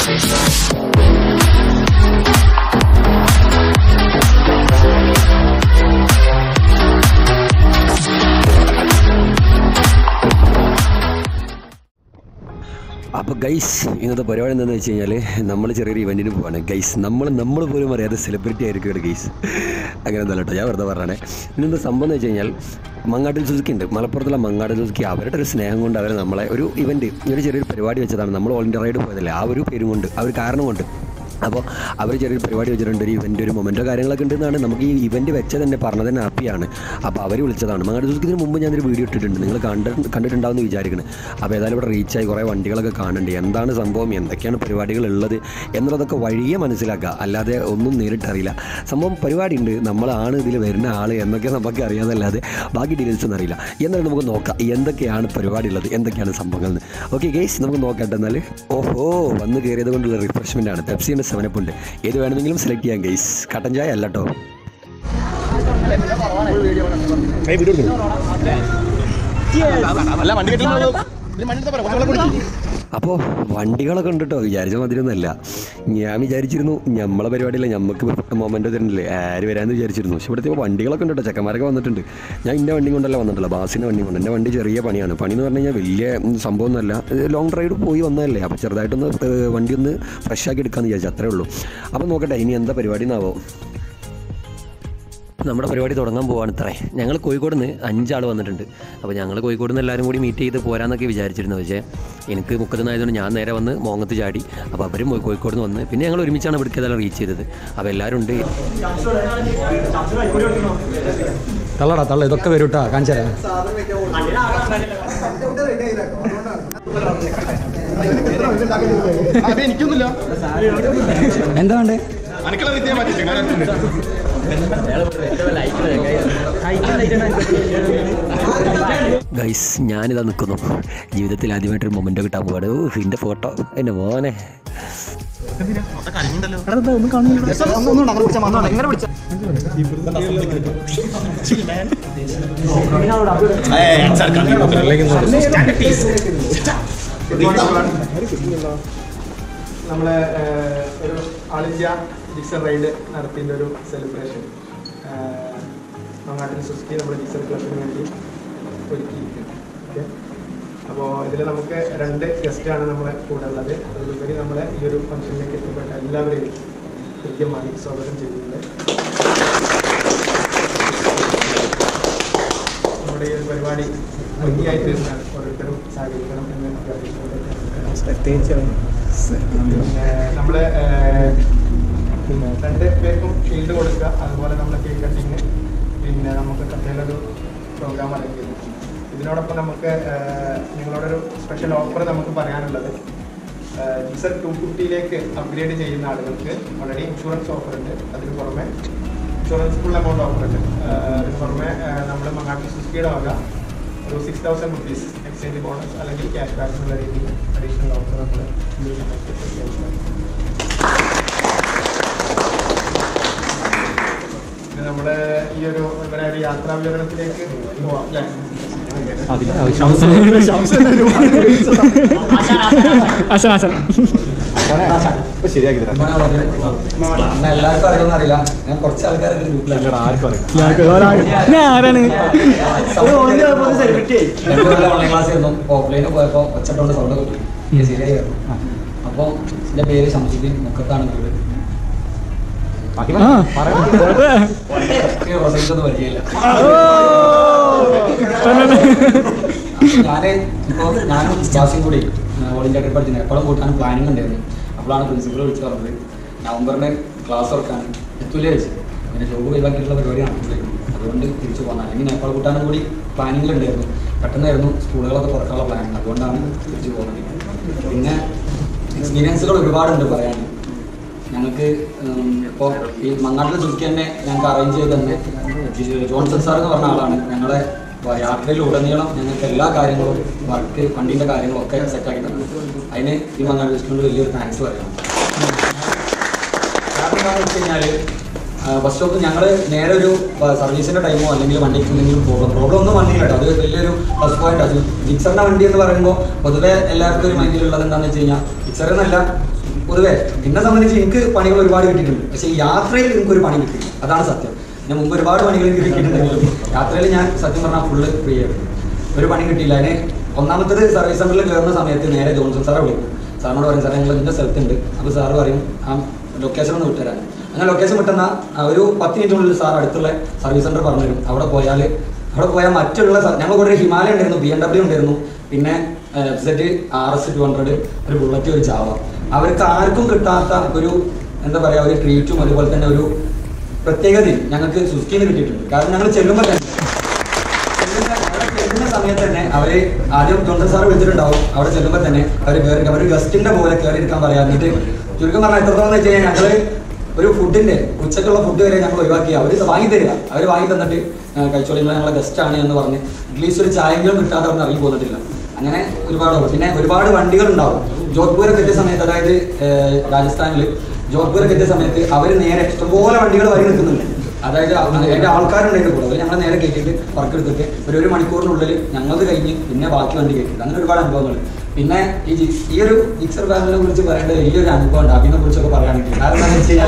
അപ്പോൾ ഗൈസ് ഇന്നത്തെ പരിപാടി എന്താണെന്ന് വെച്ച് കഴിഞ്ഞാൽ നമ്മൾ ചെറിയൊരു ഇവൻറ്റിന് പോവാണ് ഗൈസ് നമ്മൾ നമ്മൾ പോലും അറിയാതെ സെലിബ്രിറ്റി ആയിരിക്കും ഇവിടെ ഗൈസ് അങ്ങനെ ഒന്നല്ല കേട്ടോ ഞാൻ വെറുതെ പറഞ്ഞേ ഇന്നെന്താ സംഭവം എന്ന് വെച്ച് കഴിഞ്ഞാൽ മങ്ങാട്ടിൽ സുസുക്കി ഉണ്ട് മലപ്പുറത്തുള്ള മങ്ങാട്ടിൽ സുസുക്കി അവരുടെ ഒരു സ്നേഹം കൊണ്ട് അവർ നമ്മളെ ഒരു ഇവൻറ്റ് ഒരു ചെറിയൊരു പരിപാടി വെച്ചതാണ് നമ്മൾ ഓൾ ഇന്ത്യ റൈഡ് പോയതല്ലേ ആ ഒരു പേരും കൊണ്ട് ആ ഒരു കാരണം കൊണ്ട് അപ്പോൾ അവർ ചെറിയൊരു പരിപാടി വെച്ചിട്ടുണ്ട് ഒരു ഇവൻ്റ് ഒരു മൊമെൻറ്റോ കാര്യങ്ങളൊക്കെ ഉണ്ടെന്നാണ് നമുക്ക് ഈ ഇവൻറ്റ് വെച്ചത് തന്നെ പറഞ്ഞത് തന്നെ ഹാപ്പിയാണ് അപ്പോൾ അവർ വിളിച്ചതാണ് മങ്ങാട് ഇതിന് മുമ്പ് ഞാനൊരു വീഡിയോ ഇട്ടിട്ടുണ്ട് നിങ്ങൾ കണ്ട കണ്ടിട്ടുണ്ടാവുമെന്ന് വിചാരിക്കുന്നത് അപ്പോൾ ഏതായാലും ഇവിടെ റീച്ചായി കുറേ വണ്ടികളൊക്കെ കാണുന്നുണ്ട് എന്താണ് സംഭവം എന്തൊക്കെയാണ് പരിപാടികൾ ഉള്ളത് എന്നുള്ളതൊക്കെ വഴിയെ മനസ്സിലാക്കുക അല്ലാതെ ഒന്നും നേരിട്ടറിയില്ല സംഭവം പരിപാടി ഉണ്ട് നമ്മളാണ് ഇതിൽ വരുന്ന ആൾ എന്നൊക്കെ നമുക്ക് അറിയാതല്ലാതെ ബാക്കി ഡീറ്റെയിൽസ് ഒന്നും അറിയില്ല എന്നാലും നമുക്ക് നോക്കാം എന്തൊക്കെയാണ് പരിപാടി ഉള്ളത് എന്തൊക്കെയാണ് സംഭവങ്ങൾ എന്ന് ഓക്കെ ഗേസ് നമുക്ക് നോക്കട്ടെ എന്നാൽ ഓഹോ വന്ന് കയറിയത് കൊണ്ടുള്ള റിഫ്രഷ്മെൻ്റ് ആണ് പെപ്സിൻ്റെ സെവനപ്പ് ഉണ്ട് ഏത് വേണമെങ്കിലും സെലക്ട് ചെയ്യാം ഗേസ് കട്ടൻ ചായ അല്ല കേട്ടോ അല്ല വണ്ടി കെട്ടില്ല അപ്പോൾ വണ്ടികളൊക്കെ ഉണ്ട് കേട്ടോ വിചാരിച്ച മതിരൊന്നുമല്ല ഞാൻ വിചാരിച്ചിരുന്നു നമ്മളെ പരിപാടിയില്ല നമുക്ക് മൊമെൻ്റ് തരുന്നില്ലേ ആര് വരാമെന്ന് വിചാരിച്ചിരുന്നു പക്ഷെ ഇവിടുത്തെ വണ്ടികളൊക്കെ ഉണ്ട് കേട്ടോ ചെക്കന്മാരൊക്കെ വന്നിട്ടുണ്ട് ഞാൻ എൻ്റെ വണ്ടി കൊണ്ടല്ല വന്നിട്ടില്ല ബാസിൻ്റെ വണ്ടി കൊണ്ട് എൻ്റെ വണ്ടി ചെറിയ പണിയാണ് പണി എന്ന് പറഞ്ഞു കഴിഞ്ഞാൽ വലിയ ഉം, സംഭവമൊന്നുമല്ല ലോങ് റൈഡ് പോയി വന്നതല്ലേ അപ്പോൾ ചെറുതായിട്ടൊന്ന് ഏഹ്, വണ്ടി ഒന്ന് ഫ്രഷ് ആക്കി എടുക്കാമെന്ന് വിചാരിച്ചു അത്രേ ഉള്ളൂ അപ്പോൾ നോക്കട്ടെ ഇനി എന്താ പരിപാടി എന്നാവോ നമ്മുടെ പരിപാടി തുടങ്ങാൻ പോവാണ് ഇത്രേ ഞങ്ങൾ കോഴിക്കോട് നിന്ന് അഞ്ചാൾ വന്നിട്ടുണ്ട് അപ്പോൾ ഞങ്ങൾ കോഴിക്കോട് നിന്ന് എല്ലാവരും കൂടി മീറ്റ് ചെയ്ത് പോരാന്നൊക്കെ വിചാരിച്ചിരുന്നു പക്ഷേ എനിക്ക് മുക്കത്തുനിന്നായതുകൊണ്ട് ഞാൻ നേരെ വന്ന് മോങ്ങത്ത് ചാടി അപ്പോൾ അവരും പോയി കോഴിക്കോട് നിന്ന് വന്ന് പിന്നെ ഞങ്ങൾ ഒരുമിച്ചാണ് ഇവിടേക്ക് ഇതെല്ലാം റീച്ച് ചെയ്തത് അപ്പോൾ എല്ലാവരും ഉണ്ട് തള്ളടാ തള്ള ഇതൊക്കെ വരും കേട്ടോ കാണിച്ചു തരാം അത് എനിക്കൊന്നുമില്ല എന്താ വേണ്ടേ അനക്കുള്ള വിദ്യ പറ്റില്ല ഗൈസ് ഞാനിതാ നിൽക്കുന്നു ജീവിതത്തിൽ ആദ്യമായിട്ടൊരു മൊമെൻ്റ് കിട്ടാൻ പോവാണ് ഓ എൻ്റെ ഫോട്ടോ എൻ്റെ മോനെ നമ്മളെ ഏഹ്, ഒരു ആൾ ഇന്ത്യ ജിക്സർ റൈഡ് നടത്തിയതിൻ്റെ ഒരു സെലിബ്രേഷൻ മങ്ങാട്ടിൽ സുസ്കി നമ്മുടെ ജിക്സർ ക്ലബിന് വേണ്ടി ഒരുക്കിയിരിക്കുന്നത് ഓക്കെ അപ്പോൾ ഇതിൽ നമുക്ക് രണ്ട് ഗസ്റ്റാണ് നമ്മളെ കൂടെ ഉള്ളത് അതിലുപരി നമ്മളെ ഈ ഒരു ഫംഗ്ഷനിലേക്ക് എത്തിപ്പെട്ട എല്ലാവരെയും കൃത്യമായി സ്വാഗതം ചെയ്യുന്നുണ്ട് നമ്മുടെ ഈ ഒരു പരിപാടി ഭംഗിയായി തീർന്നാൽ ഓരോരുത്തരും സഹകരിക്കണം എന്ന് അഭ്യർത്ഥിച്ചുകൊണ്ട് പിന്നെ നമ്മള് ഏഹ്, പിന്നെ രണ്ട് പേർക്കും ഷീൽഡ് കൊടുക്കുക അതുപോലെ നമ്മളെ കേക്ക് കട്ടിങ് പിന്നെ നമുക്ക് കഥയിലൊരു പ്രോഗ്രാം അടങ്ങിയിരുന്നു ഇതിനോടൊപ്പം നമുക്ക് ഏഹ്, നിങ്ങളോടൊരു സ്പെഷ്യൽ ഓഫർ നമുക്ക് പറയാനുള്ളത് ജിസർ ടു ഫിഫ്റ്റിയിലേക്ക് അപ്ഗ്രേഡ് ചെയ്യുന്ന ആളുകൾക്ക് ഓൾറെഡി ഇൻഷുറൻസ് ഓഫർ ഉണ്ട് അതിന് പുറമെ ഇൻഷുറൻസ് ഫുൾ എമൗണ്ട് ഓഫർ ഉണ്ട് ഏഹ്, അതിന് പുറമെ നമ്മൾ മങ്ങാട്ടി സുസ്കിയുടെ വക ഒരു six thousand rupees exchange bonus അല്ലെങ്കിൽ ക്യാഷ് ബാക്ക് എന്നുള്ള രീതിയിൽ അഡീഷണൽ ഓഫർ നമ്മൾ ഈ ഒരു സമയത്ത് ചെയ്യുന്നുണ്ട്. പിന്നെ നമ്മുടെ ഈ ഒരു ഇവിടെ ഒരു യാത്രാ വിവരണത്തിലേക്ക് പോവാം അല്ലേ ശരിയാക്കി തരാം എല്ലാവർക്കും അറിയുമെന്ന് അറിയില്ല ഞാൻ കുറച്ച് ആൾക്കാരെ ഗ്രൂപ്പിലാണ് ഓൺലൈൻ ക്ലാസ് ആയിരുന്നു ഓഫ്ലൈനിൽ പോയപ്പോൾ ഒച്ചട്ടോണ്ട് സൗണ്ട് കിട്ടി ശരിയായിരുന്നു അപ്പോൾ എൻ്റെ പേര് ശംസുദ്ദീൻ മുക്കത്താണ് വീട് പ്രസംഗിച്ചൊന്നും പരിചയമില്ല ഞാന് ഇപ്പോൾ ഞാനും ജാസിയും കൂടി ഓൾ ഇന്ത്യ ട്രിപ്പ് അടിച്ചിട്ടുണ്ട് എപ്പോഴും കൂട്ടാൻ പ്ലാനിങ് ഉണ്ടായിരുന്നു അപ്പോഴാണ് പ്രിൻസിപ്പൾ വിളിച്ച് പറഞ്ഞത് നവംബറിന് ക്ലാസ് തുറക്കാൻ എത്തൂലേ വെച്ച് അങ്ങനെ ജോബ് ഒഴിവാക്കിയിട്ടുള്ള പരിപാടി നടത്തില്ലായിരുന്നു അതുകൊണ്ട് തിരിച്ചു പോകുന്നത് അല്ലെങ്കിൽ നേപ്പാൾ കൂട്ടാനും കൂടി പ്ലാനിങ്ങിലുണ്ടായിരുന്നു പെട്ടെന്നായിരുന്നു സ്കൂളുകളൊക്കെ തുറക്കാനുള്ള പ്ലാനിങ് അതുകൊണ്ടാണ് തിരിച്ചു പോകുന്നത് പിന്നെ എക്സ്പീരിയൻസുകൾ ഒരുപാടുണ്ട് പറയാൻ ഞങ്ങൾക്ക് ഇപ്പോൾ ഈ മങ്ങാട്ടിൽ ചുരുക്കി തന്നെ ഞങ്ങൾക്ക് അറേഞ്ച് ചെയ്ത് തന്നെ ജി- ജോൺസൺ സാർ എന്ന് പറഞ്ഞ ആളാണ് ഞങ്ങളെ വ- യാത്രയിൽ ഉടനീളം ഞങ്ങൾക്ക് എല്ലാ കാര്യങ്ങളും വർക്ക് വണ്ടീൻ്റെ കാര്യങ്ങളും ഒക്കെ സെറ്റാക്കി തന്നത് അതിന് ഈ മങ്ങാട് ഡിസ്ട്രിക്റ്റിനോട് വലിയൊരു താങ്ക്സ് പറയണം കാരണം എന്താണെന്ന് വെച്ച് കഴിഞ്ഞാൽ ബസ് സ്റ്റോപ്പ് ഞങ്ങൾ നേരെ ഒരു സർവീസിന്റെ ടൈമോ അല്ലെങ്കിൽ വണ്ടിക്ക് എന്തെങ്കിലും പ്രോബ്ലം പ്രോബ്ലം ഒന്നും വന്നില്ല കേട്ടോ അത് വലിയൊരു പ്ലസ് പോയിന്റ് അത് ജിക്സറിന്റെ വണ്ടി എന്ന് പറയുമ്പോൾ പൊതുവെ എല്ലാവർക്കും ഒരു മൈൻഡിലുള്ളത് എന്താണെന്ന് വെച്ച് കഴിഞ്ഞാൽ ജിക്സർ എന്നല്ല പൊതുവെ എന്നെ സംബന്ധിച്ച് എനിക്ക് പണികൾ ഒരുപാട് കിട്ടിയിട്ടുണ്ട് പക്ഷേ ഈ യാത്രയിൽ എനിക്ക് ഒരു പണി കിട്ടിയില്ല അതാണ് സത്യം ഞാൻ മുമ്പ് ഒരുപാട് പണികൾ എനിക്ക് കിട്ടിയിട്ടുണ്ടെങ്കിലും യാത്രയിൽ ഞാൻ സത്യം പറഞ്ഞാൽ ഫുള്ള് ഫ്രീ ആയിരുന്നു ഒരു പണി കിട്ടിയില്ല അതിന് ഒന്നാമത്തത് സർവീസ് സെന്ററിൽ കയറുന്ന സമയത്ത് നേരെ ജോൺസൺ സാറെ വിളിക്കും സാറിനോട് പറയും സാറേ ഞങ്ങൾ ഇന്ന സ്ഥലത്തുണ്ട് അപ്പോൾ സാറ് പറയും ആ ലൊക്കേഷൻ ഒന്ന് വിട്ടുതരാൻ അങ്ങനെ ലൊക്കേഷൻ വിട്ടുന്ന ഒരു പത്ത് മിനിറ്റിനുള്ളിൽ സാർ അടുത്തുള്ള സർവീസ് സെന്റർ പറഞ്ഞു തരും അവിടെ പോയാൽ അവിടെ പോയാൽ മറ്റുള്ള സ- ഞങ്ങൾ കൂടെ ഒരു ഹിമാലയ ഉണ്ടായിരുന്നു ബി എം ഡബ്ല്യു ഉണ്ടായിരുന്നു പിന്നെ F Z R S two hundred ഒരു ബുള്ളറ്റ് ഒരു ചാവ അവർക്ക് ആർക്കും കിട്ടാത്ത ഒരു എന്താ പറയുക ഒരു ട്രീറ്റും അതുപോലെ തന്നെ ഒരു പ്രത്യേകതയും ഞങ്ങൾക്ക് സുസ്കിന്ന് കിട്ടിയിട്ടുണ്ട് കാരണം ഞങ്ങൾ ചെല്ലുമ്പോൾ തന്നെ ചെല്ലുന്ന അവിടെ ചെല്ലുന്ന സമയത്ത് തന്നെ അവര് ആദ്യം ജോൺസൺ സാർ വിളിച്ചിട്ടുണ്ടാവും അവിടെ ചെല്ലുമ്പോൾ തന്നെ അവർ കയറി അവർ ഗസ്റ്റിന്റെ പോലെ കയറി ഇരിക്കാൻ പറയാം എന്നിട്ട് ചുരുക്കം പറഞ്ഞാൽ എത്രത്തോളം വെച്ച് കഴിഞ്ഞാൽ ഞങ്ങള് ഒരു ഫുഡിന്റെ ഉച്ചക്കുള്ള ഫുഡ് വരെ ഞങ്ങൾ ഒഴിവാക്കി അവർ വാങ്ങി തരിക അവർ വാങ്ങി തന്നിട്ട് ആ, കഴിച്ചോളി നിങ്ങൾ ഞങ്ങളെ ഗസ്റ്റ് ആണ് എന്ന് പറഞ്ഞ് അറ്റ്ലീസ്റ്റ് ഒരു ചായങ്കിലും കിട്ടാതെ അവർ ഇറങ്ങി പോന്നിട്ടില്ല അങ്ങനെ ഒരുപാട് ഉള്ളു. പിന്നെ ഒരുപാട് വണ്ടികൾ ഉണ്ടാവും ജോധ്പൂരൊക്കെ എത്തിയ സമയത്ത് അതായത് രാജസ്ഥാനിൽ ജോധ്പൂരൊക്കെ എത്തിയ സമയത്ത് അവർ നേരെ ഇഷ്ടംപോലെ വണ്ടികൾ വരി നിൽക്കുന്നുണ്ട് അതായത് അതിന്റെ ആൾക്കാരുണ്ടായിരുന്നു കൂടെ അവർ ഞങ്ങളെ നേരെ കയറ്റിയിട്ട് വർക്ക് എടുത്തിട്ട് ഒരു ഒരു മണിക്കൂറിനുള്ളിൽ ഞങ്ങളത് കഴിഞ്ഞ് പിന്നെ ബാക്കി വണ്ടി കയറ്റിയിട്ട് അങ്ങനെ ഒരുപാട് അനുഭവങ്ങൾ പിന്നെ ഈ ജി- ഈ ഒരു ജിക്സർ ഫാമിലിനെ കുറിച്ച് പറയേണ്ട വലിയൊരു അനുഭവം ഉണ്ട് അതിനെ കുറിച്ചൊക്കെ പറയുകയാണെങ്കിൽ കാരണം എന്താണെന്ന് വെച്ച്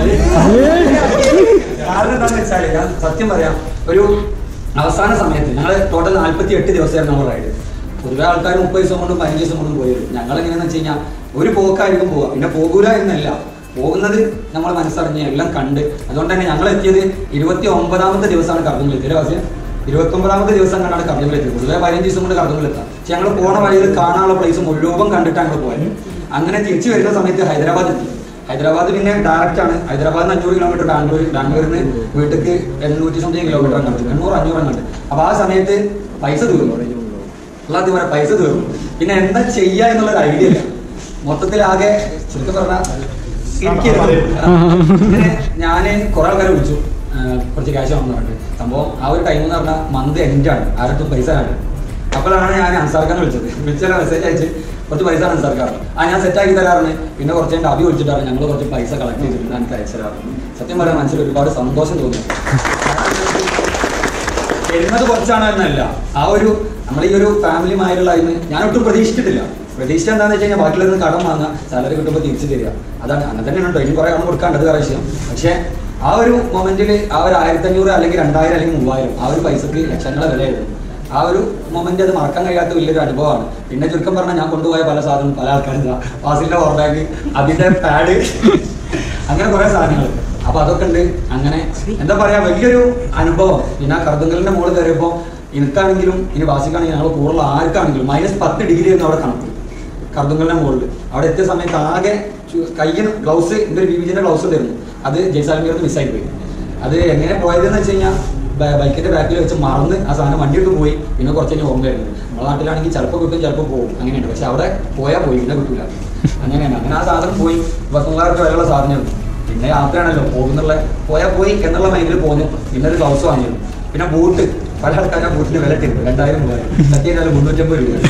കഴിഞ്ഞാൽ കാരണം എന്താണെന്ന് വെച്ചാൽ ഞാൻ സത്യം പറയാം ഒരു അവസാന സമയത്ത് ഞങ്ങൾ ടോട്ടൽ നാല്പത്തി എട്ട് ദിവസമായിരുന്നു നമ്മൾ റൈഡ് പൊതുവെ ആൾക്കാർ മുപ്പത് ദിവസം കൊണ്ടും പതിനഞ്ച് ദിവസം കൊണ്ടും പോയത് ഞങ്ങൾ എങ്ങനെയാണെന്ന് വെച്ച് കഴിഞ്ഞാൽ ഒരു പോക്കായിരിക്കും പോവുക പിന്നെ പോകൂല എന്നല്ല പോകുന്നത് നമ്മൾ മനസ്സറിഞ്ഞ് എല്ലാം കണ്ട് അതുകൊണ്ട് തന്നെ ഞങ്ങൾ എത്തിയത് ഇരുപത്തി ഒമ്പതാമത്തെ ദിവസമാണ് കർമ്മങ്ങൾ എത്തിയത് വാസ്യം ഇരുപത്തി ഒമ്പതാമത്തെ ദിവസം കണ്ടാണ് കർമ്മങ്ങൾ എത്തിയത് പൊതുവെ പതിനഞ്ച് ദിവസം കൊണ്ട് കർമ്മങ്ങൾ എത്താം പക്ഷെ ഞങ്ങൾ പോണ വഴിയിൽ കാണാനുള്ള പ്ലേസ് മുഴുവൻ കണ്ടിട്ടാണ് ഞങ്ങൾ പോയത് അങ്ങനെ തിരിച്ചു വരുന്ന സമയത്ത് ഹൈദരാബാദ് എത്തി ഹൈദരാബാദ് പിന്നെ ഡയറക്റ്റ് ആണ് ഹൈദരാബാദ് നിന്ന് അഞ്ഞൂറ് കിലോമീറ്റർ ബാംഗ്ലൂർ ബാംഗ്ലൂരിൽ നിന്ന് വീട്ടിലേക്ക് എണ്ണൂറ്റി സംതിങ് കിലോമീറ്റർ കണ്ടു എണ്ണൂറ് അഞ്ഞൂറ് കണ്ടു അപ്പൊ ആ സമയത്ത് പൈസ തീർന്നു അല്ലാതെ പറയാം പൈസ തീർന്നു പിന്നെ എന്താ ചെയ്യാ എന്നുള്ളൊരു ഐഡിയ ഇല്ല മൊത്തത്തിൽ ആകെ ചുരുക്കം പറഞ്ഞാൽ ഇങ്ങനെ ഞാന് കുറെ ആൾക്കാരെ വിളിച്ചു ആ, കുറച്ച് ക്യാഷ് വന്നു പറഞ്ഞിട്ട് സംഭവം ആ ഒരു ടൈം എന്ന് പറഞ്ഞാൽ മന്ത് എൻഡ് ആണ് ആരത്തും പൈസ ആണ് അപ്പോഴാണ് ഞാൻ അൻസാർക്കാനെ വിളിച്ചത് വിളിച്ചാൽ മെസ്സേജ് അയച്ച് കുറച്ച് പൈസ അൻസാർക്കാണ് ആ ഞാൻ സെറ്റ് ആക്കി തരാറുണ്ട് പിന്നെ കുറച്ച് കഴിഞ്ഞിട്ട് അഭി വിളിച്ചിട്ടാണ് ഞങ്ങൾ കുറച്ച് പൈസ കളക്ട് ചെയ്തിട്ട് എനിക്ക് അയച്ചു തരാറുണ്ട് സത്യം പറയാൻ മനസ്സിൽ ഒരുപാട് സന്തോഷം തോന്നി തരുന്നത് കുറച്ചാണ് എന്നല്ല ആ ഒരു നമ്മൾ ഈ ഒരു ഫാമിലിയുമായിട്ടുള്ള അതിന് ഞാൻ ഒട്ടും പ്രതീക്ഷിച്ചിട്ടില്ല പ്രതീക്ഷിച്ച എന്താണെന്ന് വെച്ച് കഴിഞ്ഞാൽ ബാക്കിയുള്ള കടം വാങ്ങുക സാലറി കിട്ടുമ്പോൾ തിരിച്ചു തരിക അതാണ് അങ്ങനെ തന്നെ ഉണ്ടോ ഇനി കുറെ കടം കൊടുക്കാണ്ടത് വേറെ വിഷയം പക്ഷേ ആ ഒരു മൊമെന്റിൽ ആ ഒരു ആയിരത്തി അഞ്ഞൂറ് അല്ലെങ്കിൽ രണ്ടായിരം അല്ലെങ്കിൽ മൂവായിരം ആ ഒരു പൈസക്ക് ലക്ഷങ്ങളെ വിലയായിരുന്നു ആ ഒരു മൊമെന്റ് അത് മറക്കാൻ കഴിയാത്ത വലിയൊരു അനുഭവമാണ് പിന്നെ ചുരുക്കം പറഞ്ഞാൽ ഞാൻ കൊണ്ടുപോയ പല സാധനം പല ആൾക്കാരും ഫാസിലിന്റെ പവർ ബാങ്ക് അതിന്റെ പാഡ് അങ്ങനെ കുറെ സാധനങ്ങൾ അപ്പൊ അതൊക്കെ ഉണ്ട് അങ്ങനെ എന്താ പറയാ വലിയൊരു അനുഭവം പിന്നെ ആ കർദങ്കലിന്റെ മുകളിൽ കയറിയപ്പോ എനിക്കാണെങ്കിലും ഇനി വാസിക്കാണെങ്കിലും ഞങ്ങൾ കൂടുതൽ ആർക്കാണെങ്കിലും മൈനസ് പത്ത് ഡിഗ്രി ആയിരുന്നു അവിടെ കണക്ക് കർദങ്കലിന്റെ മുകളിൽ അവിടെ എത്തിയ സമയത്ത് ആകെ ചു- കയ്യിന് ഗ്ലൗസ് എൻ്റെ ഒരു ബിബിജിന്റെ ഗ്ലൗസ് ഉണ്ടായിരുന്നു അത് ജയ്സാൽമീർന്ന് മിസ്സായി പോയി അത് എങ്ങനെ പോയതെന്ന് വെച്ച് കഴിഞ്ഞാൽ ബൈക്കിന്റെ ബാക്കിൽ വെച്ച് മറന്ന് ആ സാധനം വണ്ടി ഇട്ട് പോയി പിന്നെ കുറച്ച് കഴിഞ്ഞ് ഓർമ്മ വരുന്നത് നമ്മുടെ നാട്ടിലാണെങ്കിൽ ചിലപ്പോൾ കിട്ടും ചിലപ്പോൾ പോകും അങ്ങനെയുണ്ട് പക്ഷെ അവിടെ പോയാൽ പോയി പിന്നെ കിട്ടൂല അങ്ങനെയാണ് അങ്ങനെ ആ സാധനം പോയി പത്തൊമ്പതായിരം വിലയുള്ള സാധനമായിരുന്നു പിന്നെ യാത്രയാണല്ലോ പോകുന്നുള്ള പോയാൽ പോയി എന്നുള്ള മൈൻഡിൽ പോന്നു പിന്നെ ഒരു ഗ്ലൗസ് വാങ്ങിയിരുന്നു പിന്നെ ബൂട്ട് പല ആൾക്കാരും ആ ബൂട്ടിന് വില ഇട്ടിരുന്നു രണ്ടായിരം മൂവായിരം സത്യം മുന്നൂറ്റമ്പത് രൂപ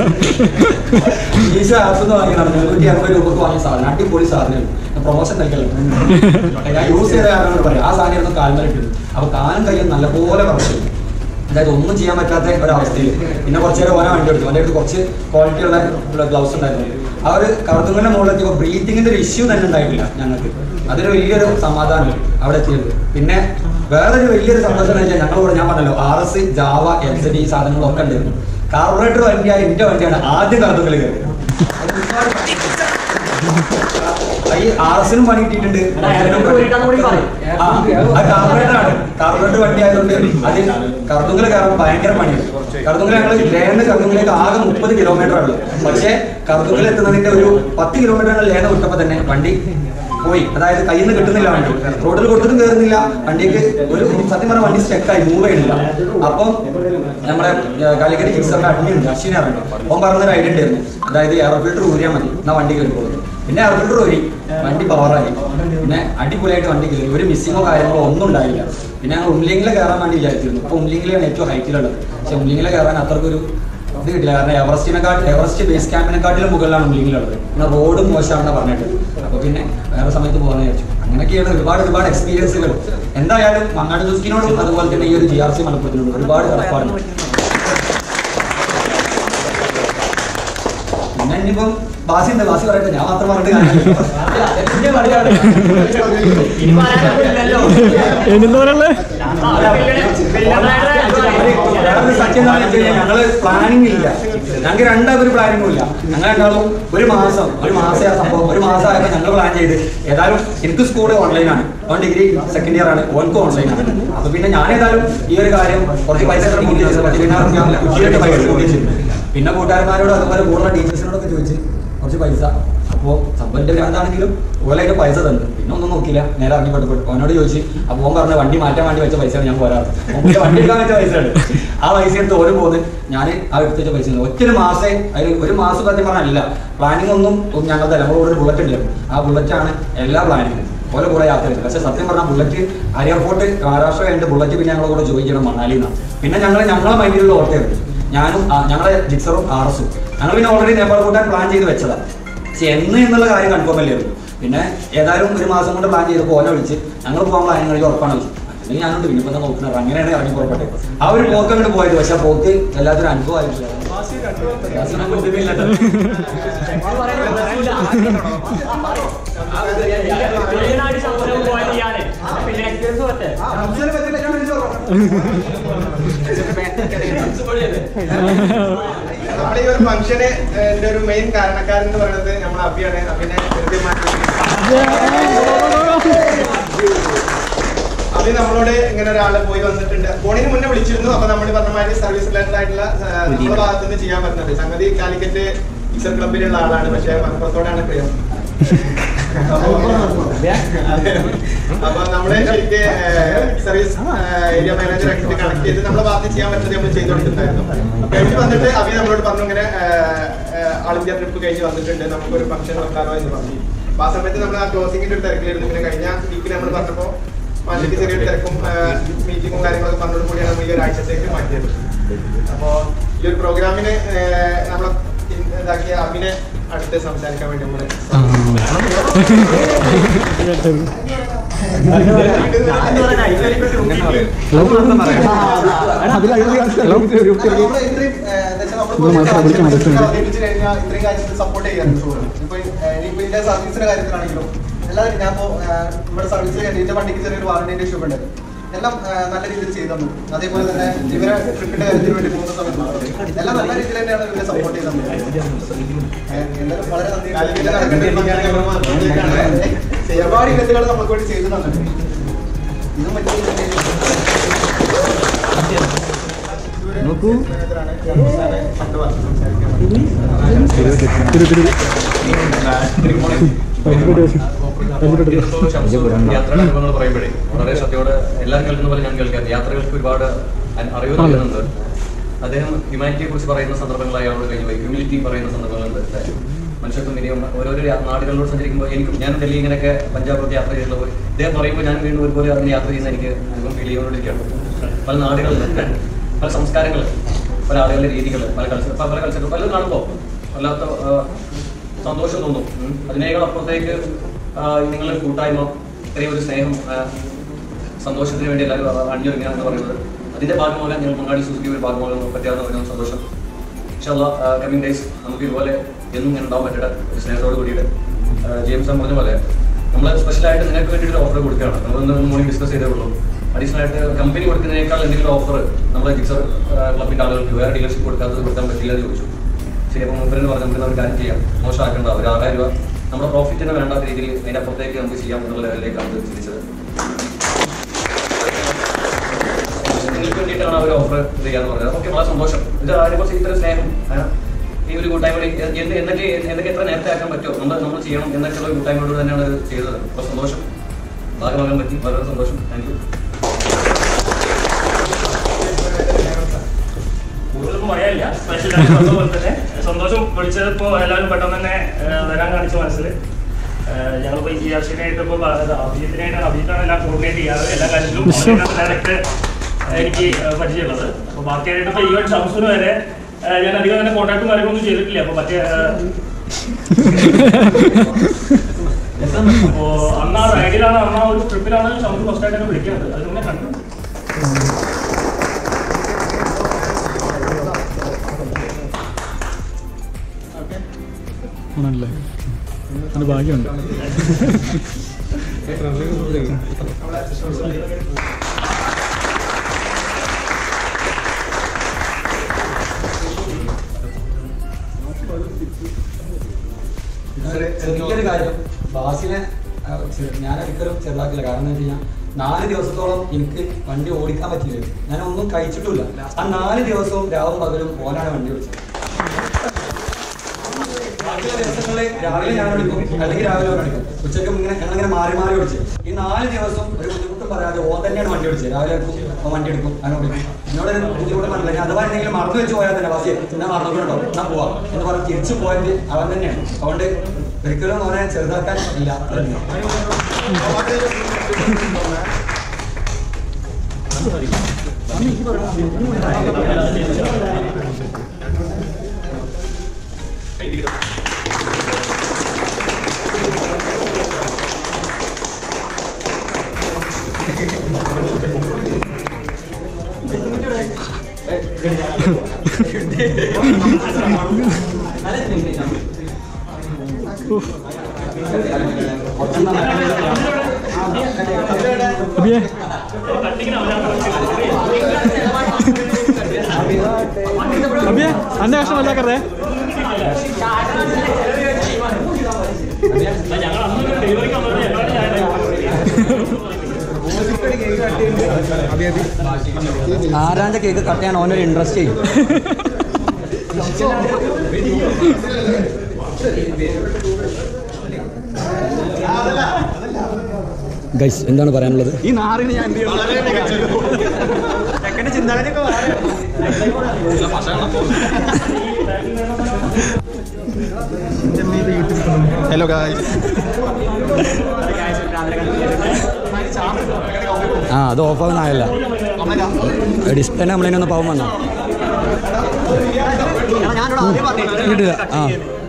ഈശോ ആപ്പ് എന്ന് വാങ്ങിയതാണ് മുന്നൂറ്റി അമ്പത് രൂപക്ക് വാങ്ങിയ സാധനം അടിപൊളി സാധനം പ്രൊമോഷൻ നൽകല്ലോ ഞാൻ യൂസ് ചെയ്ത കാരണം പറയാം ആ സാധനം കാൽമല ഇട്ടിരുന്നു അപ്പൊ കാലും കയ്യും നല്ലപോലെ പറഞ്ഞു അതായത് ഒന്നും ചെയ്യാൻ പറ്റാത്ത ഒരവസ്ഥയിൽ പിന്നെ കുറച്ച് നേരം ഓരോ വണ്ടി എടുത്തു എൻ്റെ അടുത്ത് കുറച്ച് ക്വാളിറ്റി ഉള്ള ഗ്ലൗസ് ഉണ്ടായിരുന്നു ആ ഒരു കറുത്തുങ്ങളുടെ മുകളിലെത്തിയപ്പോൾ ബ്രീത്തിങ്ങിന്റെ ഒരു ഇഷ്യൂ തന്നെ ഉണ്ടായിട്ടില്ല ഞങ്ങൾക്ക് അതൊരു വലിയൊരു സമാധാനം അവിടെ എത്തിയത് പിന്നെ വേറൊരു വലിയൊരു സന്തോഷം എന്ന് വെച്ചാൽ ഞങ്ങളോട് ഞാൻ പറഞ്ഞല്ലോ R S Jawa L C D ഈ സാധനങ്ങളൊക്കെ ഉണ്ടായിരുന്നു കാർബറേറ്റർ വണ്ടിയായ എന്റെ വണ്ടിയാണ് ആദ്യം കറുത്തുകളിൽ കയറിയത് അത് ഒരുപാട് ഈ ആർ എസിനും പണി കിട്ടിയിട്ടുണ്ട് ആ, അത് കാർബറേറ്ററാണ് കാർബറേറ്റർ വണ്ടി ആയതുകൊണ്ട് അത് കർദുങ്കൽ കയറാൻ ഭയങ്കര പണിയാണ് കർദുങ്കൽ ഞങ്ങൾ ലേന്ന് കർദുങ്കലേക്ക് ആകെ മുപ്പത് കിലോമീറ്റർ ഉള്ളു പക്ഷേ കർദുങ്കൽ എത്തുന്നതിന്റെ ഒരു പത്ത് കിലോമീറ്റർ ഞങ്ങൾ ലേന്ന് വിട്ടപ്പോ തന്നെ വണ്ടി പോയി അതായത് കയ്യിൽ നിന്ന് കിട്ടുന്നില്ല വണ്ടി റോഡിൽ കൊടുത്തിട്ടും കയറുന്നില്ല വണ്ടിക്ക് ഒരു സത്യം പറഞ്ഞ വണ്ടി സ്റ്റെക്കായി മൂവ് ചെയ്യുന്നില്ല അപ്പം നമ്മുടെ ഏർ, കാലിക്കറ്റ് ജിക്സറിന്റെ അഡ്മിൻ ഉണ്ട് അശ്വിനെ അറിഞ്ഞു അവൻ പറഞ്ഞൊരു ഐഡിയ ഉണ്ടായിരുന്നു അതായത് എയർ ഫിൽറ്റർ ഊരിയാൽ മതി എന്നാ വണ്ടി കയറിക്കോളും പിന്നെ എയർ ഫിൽറ്റർ ഊരി വണ്ടി പവറായി പിന്നെ അടിപൊളിയായിട്ട് വണ്ടി കയറി ഒരു മിസ്സിങ്ങോ കാര്യങ്ങളോ ഒന്നും ഉണ്ടായില്ല പിന്നെ ഞങ്ങൾ ഉംലിംഗിൽ കയറാൻ വേണ്ടി വിചാരിച്ചിരുന്നു ഇപ്പൊ ഉംലിംഗിലാണ് ഏറ്റവും ഹൈറ്റിലുള്ളത് പക്ഷെ ഉംലിംഗിൽ കയറാൻ അത്രക്കൊരു ഇത് കിട്ടില്ല കാരണം എവറസ്റ്റിനെക്കാട്ട് എവറസ്റ്റ് ബേസ് ക്യാമ്പിനെക്കാട്ടിലും മുകളിലാണ് ഉംലിംഗിലുള്ളത് പിന്നെ റോഡും മോശമാണെന്ന് പറഞ്ഞിട്ട് അപ്പൊ പിന്നെ വേറെ സമയത്ത് പോകാൻ വിചാരിച്ചു അങ്ങനെയൊക്കെയാണ് ഒരുപാട് ഒരുപാട് എക്സ്പീരിയൻസുകൾ എന്തായാലും മങ്ങാട് ദുസ്കിനോടും അതുപോലെ തന്നെ ഈ ഒരു ജി ആർ സി മലപ്പുറത്തിനോടും ഒരുപാട് കടപ്പാടുണ്ട് പിന്നെ ഇനിയിപ്പം ബാസി ഉണ്ട് ബാസി പറയട്ടെ ഞാൻ മാത്രം പറഞ്ഞിട്ട് കാര്യമില്ല. എന്റെ കളിയാണ്. വേറൊരു സത്യം എന്താണെന്ന് വെച്ച് കഴിഞ്ഞാൽ ഞങ്ങള് പ്ലാനിങ് ഇല്ല ഞങ്ങൾക്ക് രണ്ടാമത് ഒരു പ്ലാനിങ്ങും ഇല്ല ഞങ്ങൾ രണ്ടാളും ഒരു മാസം ഒരു മാസം ആ സംഭവം ഒരു മാസം ആയപ്പോൾ ഞങ്ങൾ പ്ലാൻ ചെയ്ത് ഏതായാലും എനിക്ക് സ്കൂൾ ഓൺലൈനാണ് ഓൺ ഡിഗ്രി സെക്കൻഡ് ഇയർ ആണ് ഓൻക്കും ഓൺലൈനാണ് അപ്പൊ പിന്നെ ഞാൻ ഏതായാലും ഈ ഒരു കാര്യം കുറച്ച് പൈസ ഒക്കെ കൂട്ടി വെച്ചത് പത്ത് പതിനായിരം രൂപ കുട്ടിയുടെ പൈസ കൂട്ടി വെച്ചിട്ടുണ്ട് പിന്നെ കൂട്ടുകാരന്മാരോട് അതുപോലെ കൂടുതൽ ടീച്ചേഴ്സിനോടൊക്കെ ചോദിച്ച് കുറച്ച് പൈസ അപ്പോൾ സംഭവന്റെ ഭ്രാന്താണെങ്കിലും ഓലെ അതിന്റെ പൈസ തന്നു പിന്നെ ഒന്നും നോക്കിയില്ല നേരെ ഇറങ്ങി പെട്ടു ഓനോട് ചോദിച്ചു അപ്പോൾ ഓൻ പറഞ്ഞ വണ്ടി മാറ്റാൻ വേണ്ടി വെച്ച പൈസയാണ് ഞാൻ പോരാറ് ഓന്റെ വണ്ടി എടുക്കാൻ വെച്ച പൈസയാണ് ആ പൈസ എടുത്ത് ഓരോ പോകുന്നത് ഞാൻ ആ എടുത്ത് വെച്ച പൈസ ഒറ്റ ഒരു മാസേ അതിൽ ഒരു മാസം സത്യം പറഞ്ഞല്ല പ്ലാനിങ് ഒന്നും ഞങ്ങളുടെ നമ്മളോട് ഒരു ബുള്ളറ്റ് ഉണ്ട് ആ ബുള്ളറ്റാണ് എല്ലാ പ്ലാനിങ്ങും ഓലെ കൂടെ യാത്ര ചെയ്തത് പക്ഷെ സത്യം പറഞ്ഞാൽ ബുള്ളറ്റ് അരിയർ ഫോർട്ട് മഹാരാഷ്ട്ര കഴിഞ്ഞിട്ട് ബുള്ളറ്റ് പിന്നെ ഞങ്ങളെ കൂടെ ജോയിൻ ചെയ്യണം മണാലിയിൽ നിന്നാണ് പിന്നെ ഞങ്ങൾ ഞങ്ങളെ മൈൻഡിലുള്ള ഓർത്തായിരുന്നു ഞാനും ആ, ഞങ്ങളെ ജിക്സറും ആർ എസും ഞങ്ങൾ പിന്നെ ഓൾറെഡി നേപ്പാൾ കൂട്ടാൻ പ്ലാൻ ചെയ്ത് വെച്ചതാണ് പക്ഷെ എന്ന് എന്നുള്ള കാര്യം കൺഫേം അല്ലായിരുന്നു പിന്നെ ഏതായാലും ഒരു മാസം കൊണ്ട് പ്ലാൻ ചെയ്ത് പോലെ വിളിച്ച് ഞങ്ങൾ പോകാൻ പ്ലാൻ കഴിഞ്ഞ് ഉറപ്പാണ് വെച്ചു അല്ലെങ്കിൽ ഞാനുണ്ട് പിന്നെ ഇപ്പം നോക്കുന്നത് അങ്ങനെയാണ് ഇറങ്ങി പുറപ്പെട്ടത് ആ ഒരു പോക്ക് അങ്ങോട്ട് പോയത് പക്ഷെ ആ പോക്ക് എല്ലാത്തിനും അനുഭവമായിട്ടില്ല യാസിനെ ബുദ്ധിമില്ല നമ്മുടെ ഈ ഒരു ഫംഗ്ഷന് എന്റെ ഒരു മെയിൻ കാരണക്കാരൻ എന്ന് പറയുന്നത് നമ്മൾ അഭിയാണ് അഭിനെ കൃത്യമായിട്ട് അഭി നമ്മളോട് ഇങ്ങനെ ഒരാള് പോയി വന്നിട്ടുണ്ട് ഫോണിന് മുന്നേ വിളിച്ചിരുന്നു അപ്പൊ നമ്മൾ പറഞ്ഞ മാതിരി സർവീസ് റിലേറ്റഡ് ആയിട്ടുള്ള ആ, നമ്മുടെ ഭാഗത്ത് നിന്ന് ചെയ്യാൻ പറ്റുന്നത് സംഗതി കാലിക്കറ്റ് ടീച്ചർ ക്ലബിലുള്ള ആളാണ് പക്ഷെ മലപ്പുറത്തോടാണ് പ്രിയം അപ്പൊ അതെ. അപ്പൊ നമ്മളെ ശരിക്ക് സർവീസ് ഏരിയ മാനേജർ ആയിട്ട് കണക്ട് ചെയ്ത് നമ്മളെ ഭാഗത്ത് ചെയ്യാൻ പറ്റുന്നത് നമ്മൾ ചെയ്തുകൊണ്ടിരുന്നായിരുന്നു അപ്പൊ എനിക്ക് വന്നിട്ട് അഭി നമ്മളോട് പറഞ്ഞു ഇങ്ങനെ ആൾ ഇന്ത്യ ട്രിപ്പ് കഴിഞ്ഞ് വന്നിട്ടുണ്ട് നമുക്കൊരു ഫംഗ്ഷൻ വെക്കാനോ എന്ന് പറഞ്ഞു അപ്പൊ ആ സമയത്ത് നമ്മൾ ആ ക്ലോസിംഗിന്റെ ഒരു തിരക്കിലായിരുന്നു പിന്നെ കഴിഞ്ഞ വീക്കിൽ നമ്മൾ പറഞ്ഞപ്പോ മാറ്റിക്ക് ചെറിയൊരു തിരക്കും മീറ്റിങ്ങും കാര്യങ്ങളൊക്കെ പറഞ്ഞോട് കൂടിയാണ് നമ്മൾ ഈ ഒരു ആഴ്ചത്തേക്ക് മാറ്റിയത് അപ്പോ ഈ ഒരു പ്രോഗ്രാമിന് നമ്മൾ ഇതാക്കിയ അഭിനെ അടുത്ത് സംസാരിക്കാൻ വേണ്ടി നമ്മള് സപ്പോർട്ട് ചെയ്യാറുണ്ട് ഇപ്പൊ ഇനിയിപ്പോ ഇതിന്റെ സർവീസിന്റെ കാര്യത്തിലാണെങ്കിലും എല്ലാവരും ഞാൻ ഇപ്പോ നമ്മുടെ സർവീസിൽ എന്റെ വണ്ടിക്ക് ചെറിയൊരു വാറന്റിന്റെ ഇഷ്യൂ ഉണ്ട് എല്ലാം ആ, നല്ല രീതിയിൽ ചെയ്തു തന്നു അതേപോലെ തന്നെ ഇവരെ ട്രിപ്പിന്റെ കാര്യത്തിന് വേണ്ടി പോകുന്ന സമയത്ത് എല്ലാം നല്ല രീതിയിൽ തന്നെയാണ് ഇവരെ സപ്പോർട്ട് ചെയ്ത് തന്നത് എന്തായാലും വളരെ നന്ദി ഒരുപാട് ഇവന്റുകൾ നമുക്ക് വേണ്ടി ചെയ്തു തന്നിട്ടുണ്ട് ഇതും നോക്കൂ യാത്രയുടെ അനുഭവങ്ങൾ പറയുമ്പോഴേ വളരെ ശ്രദ്ധയോടെ എല്ലാവരും കേൾക്കുന്ന പോലെ ഞാൻ കേൾക്കാം യാത്രകൾക്ക് ഒരുപാട് അ- അറിവ് നൽകുന്നുണ്ട് അദ്ദേഹം ഹ്യൂമാനിറ്റിയെ കുറിച്ച് പറയുന്ന സന്ദർഭങ്ങളായി അവിടെ കഴിഞ്ഞു പോയി ഹ്യൂമിലിറ്റി പറയുന്ന സന്ദർഭങ്ങളുണ്ട് മനുഷ്യർക്കും ഇനിയും ഓരോരോ യാ- നാടുകളിലൂടെ സഞ്ചരിക്കുമ്പോൾ എനിക്കും ഞാൻ ഡൽഹി ഇങ്ങനെയൊക്കെ പഞ്ചാബ് യാത്ര ചെയ്തിട്ടുള്ള പോയി ഇദ്ദേഹം പറയുമ്പോൾ ഞാൻ വീണ്ടും ഒരുപോലെ അതിന് യാത്ര ചെയ്യുന്ന എനിക്ക് അനുഭവം ഫീൽ ചെയ്തുകൊണ്ടിരിക്കുകയാണ് പല നാടുകളിൽ പല സംസ്കാരങ്ങൾ പല ആളുകളുടെ രീതികൾ പല കൾച്ചർ പല കൾച്ചർ പലതും കാണുമ്പോൾ വല്ലാത്ത ആ, സന്തോഷം തോന്നും ഉം. അതിനേക്കാൾ അപ്പുറത്തേക്ക് നിങ്ങളുടെ കൂട്ടായ്മ ഇത്രയും ഒരു സ്നേഹം ആ, സന്തോഷത്തിന് വേണ്ടി എല്ലാവരും അണിഞ്ഞൊരുങ്ങുക എന്ന് പറയുന്നത് അതിന്റെ ഭാഗമാകാൻ ഞങ്ങൾ മങ്ങാടി സുസുക്കി ഒരു ഭാഗമാകാൻ പറ്റാവുന്ന ഒരു സന്തോഷം കമ്മിങ് ഡേയ്സ് നമുക്ക് ഇതുപോലെ എന്നും ഇങ്ങനെ ഉണ്ടാവാൻ പറ്റട്ടെ ഒരു സ്നേഹത്തോട് കൂടിയിട്ട് ആ, ജെയിംസ് സാർ പറഞ്ഞ പോലെ നമ്മൾ സ്പെഷ്യലായിട്ട് നിങ്ങൾക്ക് വേണ്ടിയിട്ട് ഓഫർ കൊടുക്കുകയാണ് നമ്മൾ ഇന്ന് മോർണിംഗ് ഡിസ്കസ് ചെയ്തേ ഉള്ളൂ അഡീഷണൽ ആയിട്ട് കമ്പനി കൊടുക്കുന്നതിനേക്കാൾ എന്തെങ്കിലും ഓഫർ നമ്മുടെ ജിക്സർ ക്ലബിന്റെ ആളുകൾക്ക് വേറെ ഡീലർഷിപ്പ് കൊടുക്കാത്തത് കൊടുക്കാൻ പറ്റില്ല എന്ന് ചോദിച്ചു ശരി അപ്പോൾ മുമ്പിൽ പറഞ്ഞ് നമുക്ക് ഒരു കാര്യം ചെയ്യാം മോശമാക്കേണ്ട ഒരു ആറായിരം രൂപ നമ്മുടെ പ്രോഫിറ്റിന് വേണ്ടാത്ത രീതിയിൽ അതിന്റെ അപ്പുറത്തേക്ക് നമുക്ക് ചെയ്യാം എന്നുള്ള ലെവലിലേക്കാണ് ഇത് ചിന്തിച്ചത് നിങ്ങൾക്ക് വേണ്ടിയിട്ടാണ് അവർ ഓഫർ ചെയ്യാന്ന് പറഞ്ഞത് ഓക്കെ വളരെ സന്തോഷം ഇത് അതിനെ കുറിച്ച് ഇത്ര സ്നേഹം ആ, ഈ ഒരു കൂട്ടായ്മയുടെ എന്ത് എന്തൊക്കെ എന്തൊക്കെ എത്ര നേരത്തെ ആക്കാൻ പറ്റുമോ നമ്മൾ നമ്മൾ ചെയ്യണം എന്നൊക്കെയുള്ള ഒരു കൂട്ടായ്മയോട് തന്നെയാണ് ഇത് ചെയ്തത് അപ്പോൾ സന്തോഷം ഭാഗമാകാൻ പറ്റി വളരെ സന്തോഷം താങ്ക് യു കൂടുതലൊന്നും പറയാനില്ല സ്പെഷ്യൽ പോലെ തന്നെ സന്തോഷം വിളിച്ചപ്പോൾ എല്ലാവരും പെട്ടെന്ന് തന്നെ ഏഹ്, വരാൻ കാണിച്ചു മനസ്സിൽ ഞങ്ങളിപ്പോൾ ഈ ആർഷിനായിട്ട് ഇപ്പോൾ അഭിജിത്തിനായിട്ടാണ് അഭിജിത്താണ് എല്ലാം കോർഡിനേറ്റ് ചെയ്യാറ് എല്ലാ കാര്യത്തിലും ഡയറക്റ്റ് എനിക്ക് ഏഹ്, പരിചയമുള്ളത് അപ്പോൾ ബാക്കിയായിട്ട് ഇപ്പോൾ ഈവൻ ഷംസുന് വരെ ഏഹ്, ഞാൻ അധികം തന്നെ കോൺടാക്റ്റും കാര്യങ്ങളൊന്നും ചെയ്തിട്ടില്ല അപ്പോൾ മറ്റേ അപ്പോൾ അന്ന് ആ റൈഡിലാണ് അന്ന് ആ ഒരു ട്രിപ്പിലാണ് ഷംസു ഫസ്റ്റ് ആയിട്ട് എന്നെ വിളിക്കുന്നത് അത് പിന്നെ കണ്ടു കാണാനല്ലേ അതിന് ഭാഗ്യമുണ്ട് ചെറിയൊരു കാര്യം ബാസിനെ ആ, ചെ- ഞാൻ ഒരിക്കലും ചെറുതാക്കില്ല കാരണം എന്താ വെച്ച് കഴിഞ്ഞാൽ നാല് ദിവസത്തോളം എനിക്ക് വണ്ടി ഓടിക്കാൻ പറ്റില്ല ഞാൻ ഒന്നും കഴിച്ചിട്ടില്ല ആ നാല് ദിവസവും രാവും പകലും ഓനാണ് വണ്ടി ഓടിച്ചത് ബാക്കിയുള്ള ദിവസങ്ങളിൽ രാവിലെ ഞാൻ എടുക്കും അല്ലെങ്കിൽ രാവിലെ ഓൻ എടുക്കും ഉച്ചയ്ക്ക് ഇങ്ങനെ ഞങ്ങളിങ്ങനെ മാറി മാറി ഓടിച്ചു ഈ നാല് ദിവസം ഒരു ബുദ്ധിമുട്ടും പറയാതെ ഓൻ തന്നെയാണ് വണ്ടി ഓടിച്ചത് രാവിലെ എടുക്കും ഓൻ വണ്ടി എടുക്കും ഞാൻ ഓടിക്കും എന്നോട് ഒരു ബുദ്ധിമുട്ട് പറഞ്ഞില്ല ഞാൻ അഥവാ എന്തെങ്കിലും മറന്നു വെച്ച് പോയാൽ തന്നെ ബാസിയെ ഞാൻ മറന്നിട്ടുണ്ടോ ഞാൻ പോവാം എന്ന് പറഞ്ഞ് തിരിച്ചു പോയത് അവൻ തന്നെയാണ് അതുകൊണ്ട് ഒരിക്കലും അവനെ ചെറുതാക്കാൻ ഇല്ല അബിയെ അബിയെ അന്റെ കഷ്ടം വല്ലാക്കറേ ഞങ്ങൾ അന്ന് ഡെലിവറിക്ക് വന്നത് ഞങ്ങളുടെ ചായ ആരാന്റെ കേക്ക് കട്ട് ചെയ്യാൻ ഓനൊരു ഇൻട്രസ്റ്റ് ചെയ്യും ഗൈസ് എന്താണ് പറയാനുള്ളത് ഈ നാറിന് ഞാൻ എന്ത് ചെയ്യണം ഹലോ ഗായ്സ് ആ അത് ഓഫ് ആവുന്നതല്ല ഡിസ്പ്ലേ നമ്മളതിനൊന്ന് പാവം വന്നോ കിട്ടുക ആ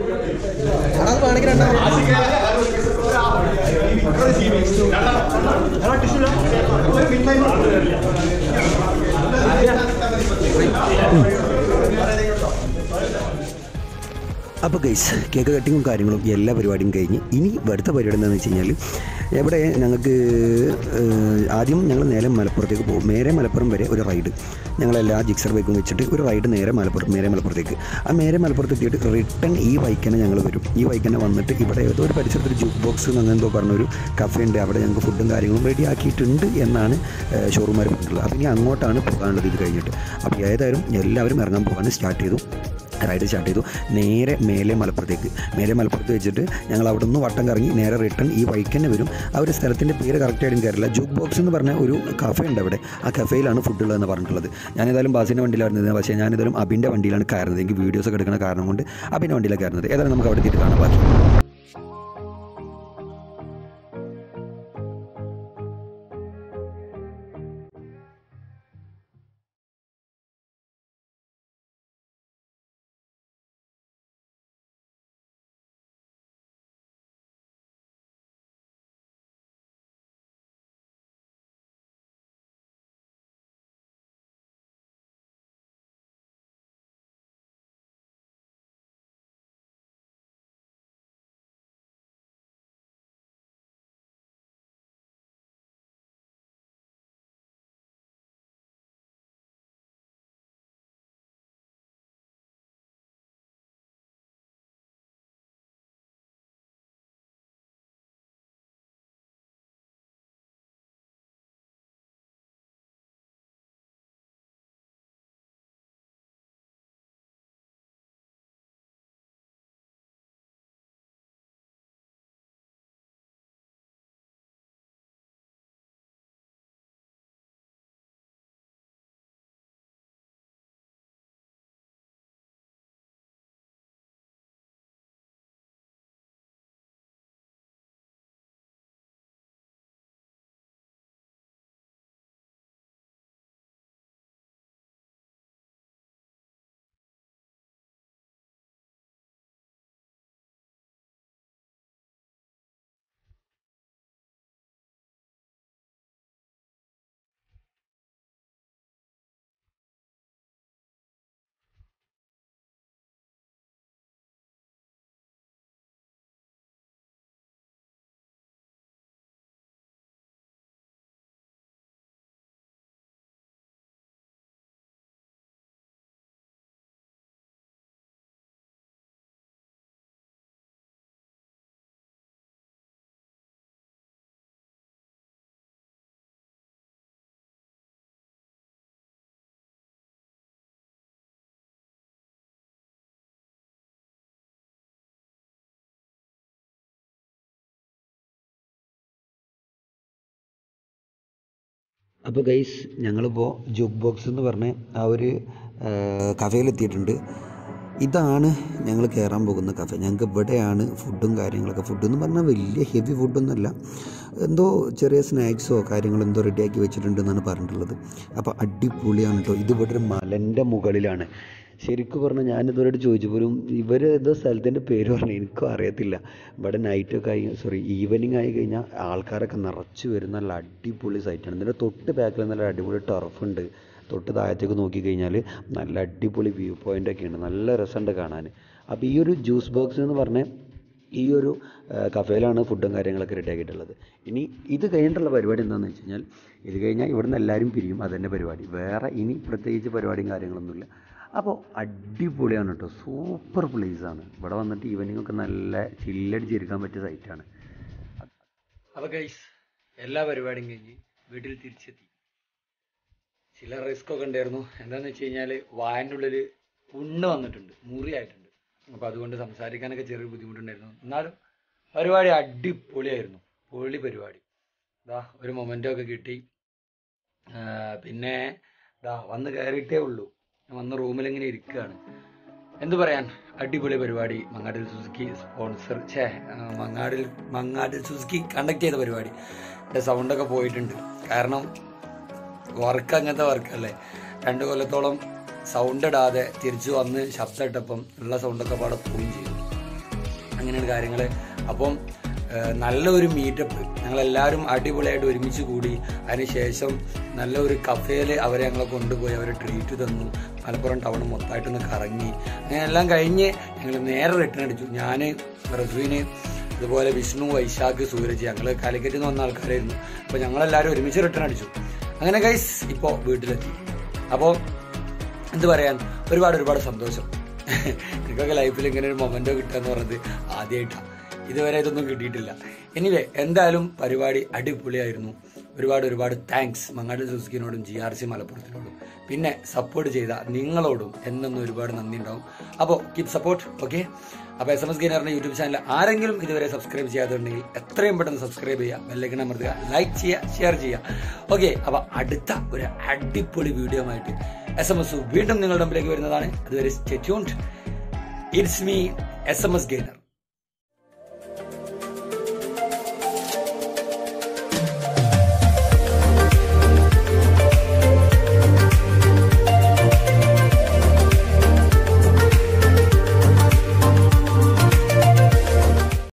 അപ്പോൾ ഗൈസ് കേക്ക് കട്ടിങ്ങും കാര്യങ്ങളും എല്ലാ പരിപാടിയും കഴിഞ്ഞ് ഇനി അടുത്ത പരിപാടി എന്താണെന്ന് വെച്ച് കഴിഞ്ഞാൽ എവിടെ ഞങ്ങൾക്ക് ഏഹ്, ആദ്യം ഞങ്ങൾ നേരെ മലപ്പുറത്തേക്ക് പോകും മേരെ മലപ്പുറം വരെ ഒരു റൈഡ് ഞങ്ങളെല്ലാ ജിക്സർ ബൈക്കും വെച്ചിട്ട് ഒരു റൈഡ് നേരെ മലപ്പുറം മേരെ മലപ്പുറത്തേക്ക് ആ മേരെ മലപ്പുറത്ത് എത്തിയിട്ട് റിട്ടേൺ ഈ ബൈക്കന്നെ ഞങ്ങൾ വരും ഈ ബൈക്കന്നെ വന്നിട്ട് ഇവിടെ ഏതോ ഒരു പരിസരത്ത് ഒരു ജൂക്ക് ബോക്സ് അങ്ങനെ എന്തോ പറഞ്ഞൊരു കഫേ ഉണ്ട് അവിടെ ഞങ്ങൾക്ക് ഫുഡും കാര്യങ്ങളും റെഡി ആക്കിയിട്ടുണ്ട് എന്നാണ് ഷോറൂമാർ പറഞ്ഞിട്ടുള്ളത് അപ്പോൾ ഇനി അങ്ങോട്ടാണ് പോകാനുള്ളത് ഇത് കഴിഞ്ഞിട്ട് അപ്പോൾ ഏതായാലും എല്ലാവരും ഇറങ്ങാൻ പോകാൻ സ്റ്റാർട്ട് ചെയ്തു റൈഡ് സ്റ്റാർട്ട് ചെയ്തു നേരെ മേലെ മലപ്പുറത്തേക്ക് മേലെ മലപ്പുറത്ത് വെച്ചിട്ട് ഞങ്ങൾ അവിടെ നിന്ന് വട്ടം കറങ്ങി നേരെ റിട്ടേൺ ഈ വഴിക്ക് തന്നെ വരും ആ ഒരു സ്ഥലത്തിൻ്റെ പേര് കറക്റ്റായിട്ടും കയറില്ല ജൂക്ക് ബോക്സ് എന്ന് പറഞ്ഞ ഒരു കഫേ ഉണ്ട് അവിടെ ആ കഫേയിലാണ് ഫുഡ് ഉള്ളതെന്ന് പറഞ്ഞിട്ടുള്ളത് ഞാനേതായാലും ബസ്സിൻ്റെ വണ്ടിയിലായിരുന്നത് പക്ഷേ ഞാനേതായാലും അബിൻ്റെ വണ്ടിയിലാണ് കയറുന്നത് എനിക്ക് വീഡിയോസ് ഒക്കെ എടുക്കുന്ന കാരണം കൊണ്ട് അബിൻ്റെ വണ്ടിയിലാണ് കയറുന്നത് ഏതായാലും നമുക്ക് അവിടെ എത്തിയിട്ട് കാണാം ബാക്കി അപ്പോൾ ഗൈസ് ഞങ്ങളിപ്പോൾ ജുക്ക് ബോക്സ് എന്ന് പറഞ്ഞ ആ ഒരു കഫേയിലെത്തിയിട്ടുണ്ട് ഇതാണ് ഞങ്ങൾ കയറാൻ പോകുന്ന കഫേ ഞങ്ങൾക്ക് ഇവിടെയാണ് ഫുഡും കാര്യങ്ങളൊക്കെ ഫുഡ് എന്ന് പറഞ്ഞാൽ വലിയ ഹെവി ഫുഡൊന്നുമല്ല എന്തോ ചെറിയ സ്നാക്സോ കാര്യങ്ങളോ എന്തോ റെഡിയാക്കി വെച്ചിട്ടുണ്ട് എന്നാണ് പറഞ്ഞിട്ടുള്ളത് അപ്പോൾ അടിപൊളിയാണ് കേട്ടോ ഇത് ഇവിടെ ഒരു മലൻ്റെ മുകളിലാണ് ശരിക്കും പറഞ്ഞാൽ ഞാനിതുവരെയായിട്ട് ചോദിച്ചു പോലും ഇവർ ഏതോ സ്ഥലത്തിൻ്റെ പേര് പറഞ്ഞു എനിക്കും അറിയത്തില്ല ഇവിടെ നൈറ്റൊക്കെ ആയി സോറി ഈവനിങ് ആയി കഴിഞ്ഞാൽ ആൾക്കാരൊക്കെ നിറച്ച് വരുന്ന നല്ല അടിപൊളി സൈറ്റാണ് ഇതിൻ്റെ തൊട്ട് ബാക്കിൽ നല്ല അടിപൊളി ടർഫുണ്ട് തൊട്ട് താഴത്തേക്ക് നോക്കിക്കഴിഞ്ഞാൽ നല്ല അടിപൊളി വ്യൂ പോയിൻ്റ് ഒക്കെ ഉണ്ട് നല്ല രസമുണ്ട് കാണാൻ അപ്പോൾ ഈ ഒരു ജ്യൂസ് ബോക്സ് എന്ന് പറഞ്ഞ ഈ ഒരു ആ, കഫേയിലാണ് ഫുഡും കാര്യങ്ങളൊക്കെ റെഡി ആക്കിയിട്ടുള്ളത് ഇനി ഇത് കഴിഞ്ഞിട്ടുള്ള പരിപാടി എന്താണെന്ന് വെച്ച് കഴിഞ്ഞാൽ ഇത് കഴിഞ്ഞാൽ ഇവിടുന്ന് എല്ലാവരും പിരിയും അതന്നെ പരിപാടി വേറെ ഇനി പ്രത്യേകിച്ച് പരിപാടിയും കാര്യങ്ങളൊന്നുമില്ല അപ്പോൾ അടിപൊളിയാണ് കേട്ടോ സൂപ്പർ ആണ് ഇവിടെ വന്നിട്ട് ഈവനിങ് ഒക്കെ നല്ല ചില്ലടിച്ചിരിക്കാൻ പറ്റിയ സൈറ്റാണ് അപ്പോൾ ഗൈസ് എല്ലാ പരിപാടിയും കഴിഞ്ഞ് വീട്ടിൽ തിരിച്ചെത്തി ചില റിസ്ക് ഒക്കെ ഉണ്ടായിരുന്നു എന്താണെന്ന് വെച്ച് കഴിഞ്ഞാൽ വായൻ്റെ ഉള്ളിൽ പുണ്ണ് വന്നിട്ടുണ്ട് മുറിയായിട്ടുണ്ട് അപ്പോൾ അതുകൊണ്ട് സംസാരിക്കാനൊക്കെ ചെറിയ ബുദ്ധിമുട്ടുണ്ടായിരുന്നു എന്നാലും പരിപാടി അടിപൊളിയായിരുന്നു പൊളി പരിപാടി ഇതാ ഒരു മൊമെൻ്റോ ഒക്കെ കിട്ടി ആ, പിന്നെ ഇതാ വന്ന് കയറിയിട്ടേ ഉള്ളൂ ഞാൻ വന്ന റൂമിൽ ഇങ്ങനെ ഇരിക്കുകയാണ് എന്തു പറയാൻ അടിപൊളി പരിപാടി മങ്ങാടിൽ സുസുക്കി സ്പോൺസർ ഛേ ആ, മങ്ങാടിൽ മങ്ങാടിൽ സുസുക്കി കണ്ടക്ട് ചെയ്ത പരിപാടി എൻ്റെ സൗണ്ടൊക്കെ പോയിട്ടുണ്ട് കാരണം വർക്ക് അങ്ങനത്തെ വർക്കല്ലേ രണ്ട് കൊല്ലത്തോളം സൗണ്ട് ഇടാതെ തിരിച്ചു വന്ന് ശബ്ദം ഇട്ടപ്പം ഉള്ള സൗണ്ടൊക്കെ പാടെ പോവുകയും ചെയ്തു അങ്ങനെയാണ് കാര്യങ്ങൾ അപ്പം ഏഹ്, നല്ലൊരു മീറ്റപ്പ് ഞങ്ങളെല്ലാവരും അടിപൊളിയായിട്ട് ഒരുമിച്ച് കൂടി അതിനുശേഷം നല്ലൊരു കഫേയിൽ അവരെ ഞങ്ങളെ കൊണ്ടുപോയി അവരെ ട്രീറ്റ് തന്നു മലപ്പുറം ടൗൺ മൊത്തമായിട്ടൊന്ന് കറങ്ങി അങ്ങനെ എല്ലാം കഴിഞ്ഞ് ഞങ്ങൾ നേരെ റിട്ടേൺ അടിച്ചു ഞാൻ റസുവിന് അതുപോലെ വിഷ്ണു വൈശാഖ് സൂരജ് ഞങ്ങൾ കാലിക്കറ്റിൽ നിന്ന് വന്ന ആൾക്കാരായിരുന്നു അപ്പോൾ ഞങ്ങളെല്ലാവരും ഒരുമിച്ച് റിട്ടേൺ അടിച്ചു അങ്ങനെ ഗൈസ് ഇപ്പോൾ വീട്ടിലെത്തി അപ്പോൾ എന്ത് പറയാൻ ഒരുപാട് ഒരുപാട് സന്തോഷം എനിക്കൊക്കെ ലൈഫിൽ ഇങ്ങനെ ഒരു മൊമെന്റോ കിട്ടുക എന്ന് പറഞ്ഞത് ആദ്യമായിട്ടാണ് ഇതുവരെ ഇതൊന്നും കിട്ടിയിട്ടില്ല എനിവേ എന്തായാലും പരിപാടി അടിപൊളിയായിരുന്നു ഒരുപാട് ഒരുപാട് താങ്ക്സ് മങ്ങാട് സുസുക്കിനോടും ജി ആർ സി മലപ്പുറത്തിനോടും പിന്നെ സപ്പോർട്ട് ചെയ്ത നിങ്ങളോടും എന്നൊന്നും ഒരുപാട് നന്ദി ഉണ്ടാവും അപ്പോൾ കീപ് സപ്പോർട്ട് ഓക്കെ അപ്പോൾ എസ് എം എസ് ഗെയിനറിന്റെ യൂട്യൂബ് ചാനൽ ആരെങ്കിലും ഇതുവരെ സബ്സ്ക്രൈബ് ചെയ്യാതുണ്ടെങ്കിൽ എത്രയും പെട്ടെന്ന് സബ്സ്ക്രൈബ് ചെയ്യുക ബെല്ലൈക്കൺ അമർത്തുക ലൈക്ക് ചെയ്യുക ഷെയർ ചെയ്യുക ഓക്കെ അപ്പോൾ അടുത്ത ഒരു അടിപൊളി വീഡിയോ ആയിട്ട് എസ് എം എസ് വീണ്ടും നിങ്ങളുടെ മുമ്പിലേക്ക് വരുന്നതാണ് അതുവരെ stay tuned it's me S M S gainer